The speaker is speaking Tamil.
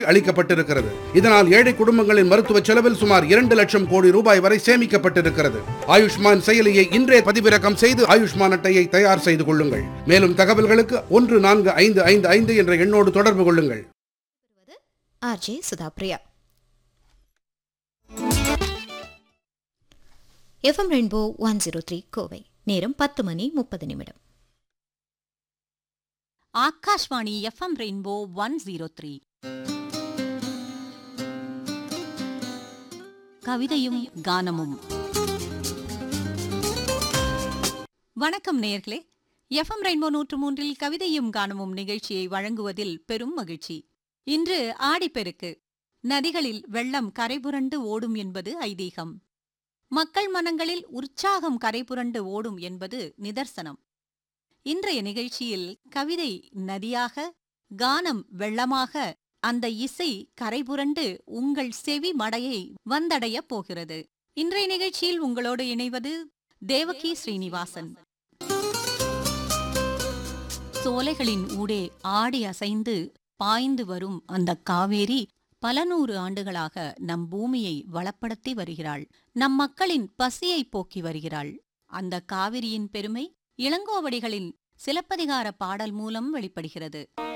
அளிக்கப்பட்டிருக்கிறது இதனால் ஏழை குடும்பங்களின் மருத்துவ செலவில் சுமார் இரண்டு லட்சம் கோடி ரூபாய் வரை சேமிக்கப்பட்டிருக்கிறது ஆயுஷ்மான் செயலியை இன்றே பதிவிறக்கம் செய்து ஆயுஷ்மான் அட்டையை தயார் செய்து கொள்ளுங்கள் மேலும் தகவல்களுக்கு ஒன்று நான்கு ஐந்து ஐந்து ஐந்து என்ற எண்ணோடு தொடர்பு கொள்ளுங்கள் RJ Sudhapriya FM rainbow one zero three Kovai நேரம் பத்து மணி முப்பது நிமிடம் Akashvani FM rainbow one zero three கவிதையும் கானமும் வணக்கம் நேயர்களே எஃப்எம் ரெயின்போ நூற்று மூன்றில் கவிதையும் கானமும் நிகழ்ச்சியை வழங்குவதில் பெரும் மகிழ்ச்சி இன்று ஆடிப்பெருக்கு நதிகளில் வெள்ளம் கரைபுரண்டு ஓடும் என்பது ஐதீகம் மக்கள் மனங்களில் உற்சாகம் கரைபுரண்டு ஓடும் என்பது நிதர்சனம் இன்றைய நிகழ்ச்சியில் கவிதை நதியாக கானம் வெள்ளமாக அந்த இசை கரைபுரண்டு உங்கள் செவி மடையை வந்தடையப் போகிறது இன்றைய நிகழ்ச்சியில் உங்களோடு இணைவது தேவகி ஸ்ரீனிவாசன் சோலைகளின் ஊடே ஆடி அசைந்து பாய்ந்து வரும் அந்த காவேரி பல நூறு ஆண்டுகளாக நம் பூமியை வளப்படுத்தி வருகிறாள் நம் மக்களின் பசியை போக்கி வருகிறாள் அந்த காவிரியின் பெருமை இளங்கோவடிகளின் சிலப்பதிகார பாடல் மூலம் வெளிப்படுகிறது